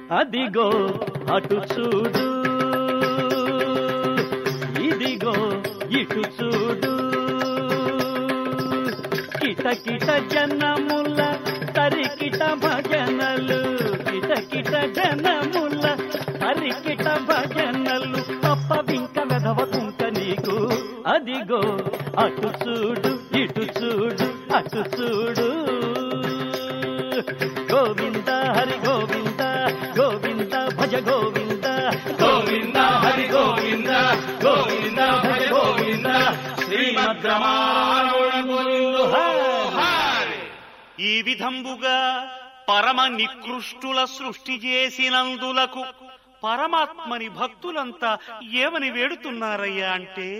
అదిగో అటు చూడు ఇదిగో ఇటు చూడు కిటకిట జనముల తరికిట భజనలు కిటకిట జనముల తరికిట భజనలు అప్పవింక వెధవ కుంక నీకు అదిగో అటు చూడు ఇటు చూడు అటు చూడు గోవింద హరి గోవింద గోవింద భజ గోవింద గోవింద హరి గోవింద గోవింద హరి గోవింద శ్రీమద్రమారమణ గోవిందో హరి ఈ విధంబుగా పరమ నికృష్టుల సృష్టి చేసినందులకు పరమాత్మని భక్తులంతా ఏమని వేడుతున్నారయ్యా అంటే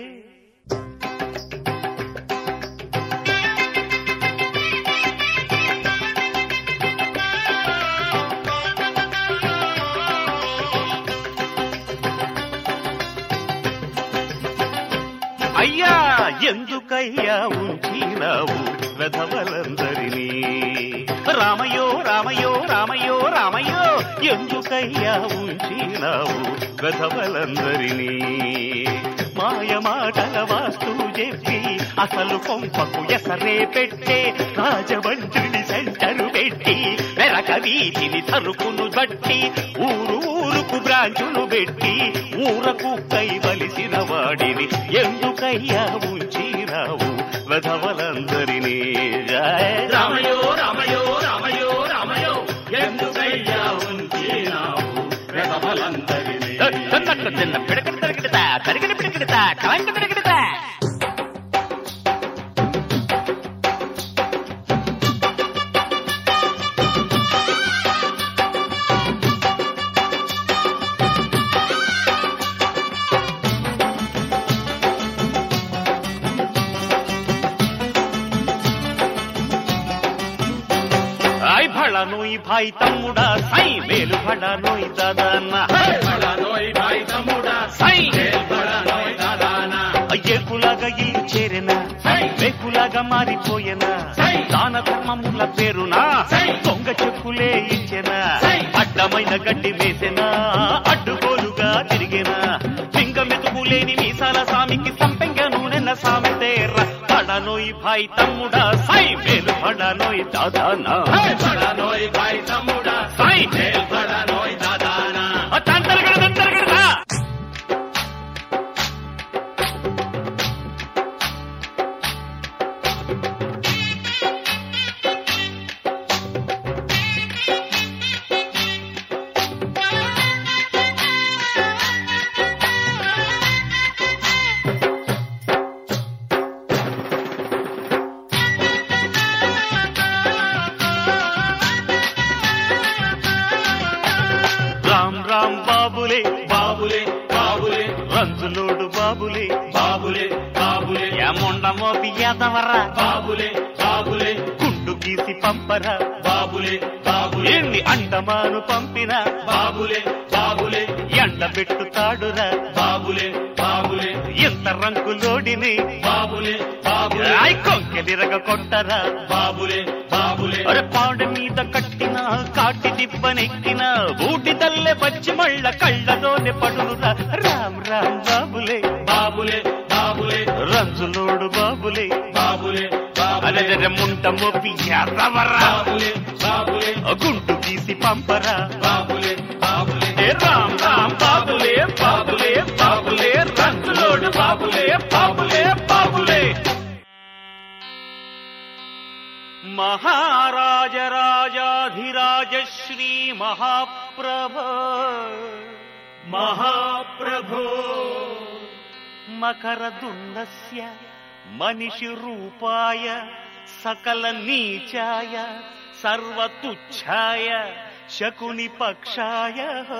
అయ్యా ఎందుకయ్యా ఉంచినావు వెధవలందరినీ రామయో రామయో రామయో రామయో ఎందుకయ్యా ఉంచినావు వెధవలందరినీ మాయ మాటల వాస్తు చెప్పి అసలు కొంపకు ఎసరే పెట్టే రాజవంతుడి సెంటరు పెట్టి వెరక వీధిని సరుకును బట్టి ఊరు ఊరుకు బ్రాంచులు పెట్టి ఊరకు కైవలిసిన వాడిని ఎందుకయ్యా ఉంచిరావు వెధవలందరినీ జయ రామయో రామయో రామయో రామయో ఎందుకయ్యా ఉంచినావు వెధవలందరినీ చిన్న పిడకడ తరిగిడతా తరిగిడ పిడకిడతా కలంక పిడకిడతా ఐ భళ నోయ్ భాయ్ తమ్ముడా సై మేలు భళ నోయ్ దాదాన్న బడా నోయ్ భాయ్ తమ్ముడా సై బడా నోయ్ దాదానా ఏకులాగా ఇల్లు చేరెనా సై. వేకులాగా మారిపోయేనా సై. దాన ధర్మముల పేరునా సై. దొంగ చెప్పులే ఇచ్చెనా సై. అడ్డమైన గడ్డి వేసెనా అడ్డుగోలుగా తిరిగేనా పింగ మెతుకులేని మీసాల సామికి సంపెంగ నూనెన సామెతేర పడనోయ్ భాయ్ తమ్ముడా సై మేలు పడనోయ్ దాదానా బడా నోయ్ భాయ్ తమ్ముడా సై బడా నోయ్ దాదానా తంతరగడ తంతరగడదా రామ్ రామ్ బాబులే బాబులే బాబులే రంజులోడు బాబులే బాబులే బాబులే ఏముండమో బియ్యదవరా బాబులే బాబులే గుండు గీసి పంపరా బాబులే బాబులే ఎన్ని అండమాను పంపిన బాబులే బాబులే ఎండ పెట్టుతాడురా బాబులే బాబులే ఎంత రంగులోడిని బాబులే బాబులే రాయ్ కొంకెలిరగ కొట్టరా బాబులే బాబులే అరే పాడు మీద కట్టిన కాటి దిబ్బనెక్కిన బూటి తల్లె పచ్చి మళ్ళ కళ్ళలోనే పడునురా రామ్ రామ్ బాబులే బాబులే బాబులే రంజులోడు బాబులే బాబులే బాబులే అరే ముంట మోపి ఎర్రవరా బాబులే బాబులే గుండు తీసి పంపరా బాబులే బాబులే ఏ రామ్ రామ్ బాబులే బాబులే బాబులే రంగులోడు బాబులే బాబులే బాబులే మహారాజరాజాధిరాజ శ్రీ మహాప్రభ మహాప్రభో మకరదుండస్య మనిషి రూపాయ సకల నీచాయ సర్వతుచ్ఛాయ శకుని పక్షాయ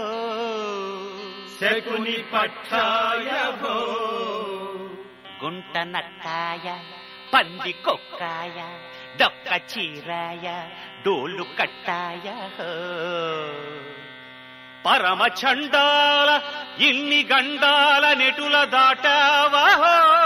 శకుని పక్షాయ భో గుంట నక్కాయ పంది కొక్కాయ డొక్క చీరాయ డోలు కట్టాయ పరమ చండాల ఇన్ని గండాల నెటుల దాటావా